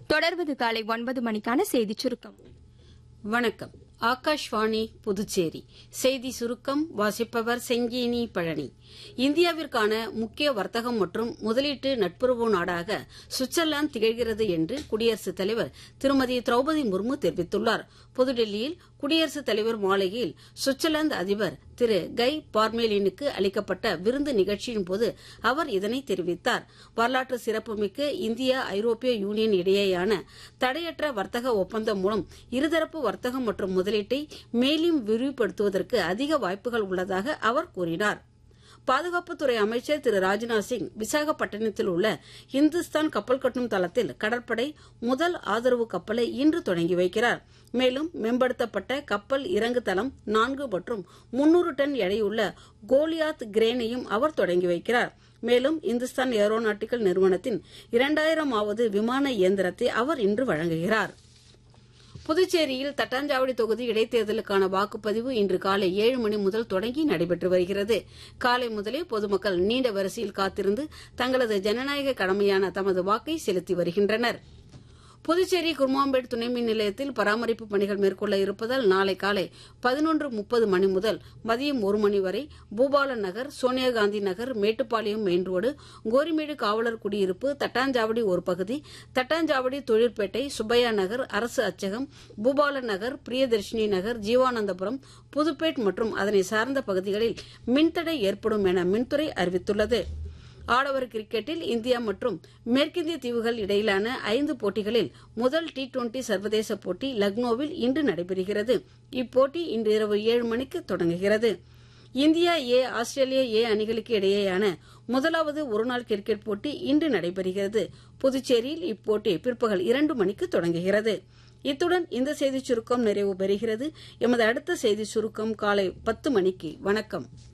தொடர்வது காலை ஒன்பது மணிக்கான செய்திச் சுருக்கம் வணக்கம் ஆகாஷ்வாணி புதுச்சேரி செய்தி சுருக்கம் வாசிப்பவர் செங்கேனி பழனி இந்தியாவிற்கான முக்கிய வர்த்தகம் மற்றும் முதலீட்டு நட்புறவு நாடாக சுவிட்சர்லாந்து திகழ்கிறது என்று குடியரசுத் தலைவர் திருமதி திரௌபதி முர்மு தெரிவித்துள்ளார் புதுடெல்லியில் குடியரசுத் தலைவர் மாளிகையில் சுவிட்சர்லாந்து அதிபர் திரு கை பார்மேலினுக்கு அளிக்கப்பட்ட விருந்து நிகழ்ச்சியின் போது அவர் இதனை தெரிவித்தார் வரலாற்று சிறப்புமிக்க இந்தியா ஐரோப்பிய யூனியன் இடையேயான தடையற்ற வர்த்தக ஒப்பந்தம் மூலம் இருதரப்பு வர்த்தகம் மற்றும் முதலீட்டை மேலும் விரிவுபடுத்துவதற்கு அதிக வாய்ப்புகள் உள்ளதாக அவர் கூறினார் பாதுகாப்புத்துறை அமைச்சர் திரு ராஜ்நாத் சிங் விசாகப்பட்டினத்தில் உள்ள இந்துஸ்தான் கப்பல் கட்டும் தளத்தில் கடற்படை முதல் ஆதரவு கப்பலை இன்று தொடங்கி வைக்கிறார் மேலும் மேம்படுத்தப்பட்ட கப்பல் இறங்கு தளம் நான்கு மற்றும் முன்னூறு டன் எடையுள்ள கோலியாத் கிரேனையும் அவர் தொடங்கி வைக்கிறார் மேலும் இந்துஸ்தான் ஏரோநாட்டிக்கல் நிறுவனத்தின் இரண்டாயிரமாவது விமான இயந்திரத்தை அவர் இன்று வழங்குகிறார் புதுச்சேரியில் தட்டாஞ்சாவடி தொகுதி இடைத்தேர்தலுக்கான வாக்குப்பதிவு இன்று காலை ஏழு மணி முதல் தொடங்கி நடைபெற்று வருகிறது காலை முதலே பொதுமக்கள் நீண்ட வரிசையில் காத்திருந்து தங்களது ஜனநாயக கடமையான தமது வாக்கை செலுத்தி வருகின்றனர் புதுச்சேரி குருமாம்பேட் துணை மின் நிலையத்தில் பராமரிப்பு பணிகள் மேற்கொள்ள இருப்பதால் நாளை காலை பதினொன்று முப்பது மணி முதல் மதியம் ஒரு மணி வரை பூபாலன் நகர் சோனியாகாந்தி நகர் மேட்டுப்பாளையம் மெயின் ரோடு கோரிமேடு காவலர் குடியிருப்பு தட்டாஞ்சாவடி ஒரு பகுதி தட்டாஞ்சாவடி தொழிற்பேட்டை சுப்பையா நகர் அரசு அச்சகம் பூபாலன் நகர் பிரியதர்ஷினி நகர் ஜீவானந்தபுரம் புதுப்பேட் மற்றும் அதனை சார்ந்த பகுதிகளில் மின்தடை ஏற்படும் என மின்துறை அறிவித்துள்ளது ஆடவர் கிரிக்கெட்டில் இந்தியா மற்றும் மேற்கிந்திய தீவுகள் இடையிலான ஐந்து போட்டிகளில் முதல் டி டுவெண்டி சர்வதேச போட்டி லக்னோவில் இன்று நடைபெறுகிறது இப்போட்டி இன்று இரவு ஏழு மணிக்கு தொடங்குகிறது இந்தியா ஏ ஆஸ்திரேலியா ஏ அணிகளுக்கு இடையேயான முதலாவது ஒருநாள் கிரிக்கெட் போட்டி இன்று நடைபெறுகிறது புதுச்சேரியில் இப்போட்டி பிற்பகல் இரண்டு மணிக்கு தொடங்குகிறது இத்துடன் இந்த செய்திச் சுருக்கம் நிறைவு பெறுகிறது எமது அடுத்த செய்தி சுருக்கம் காலை பத்து மணிக்கு வணக்கம்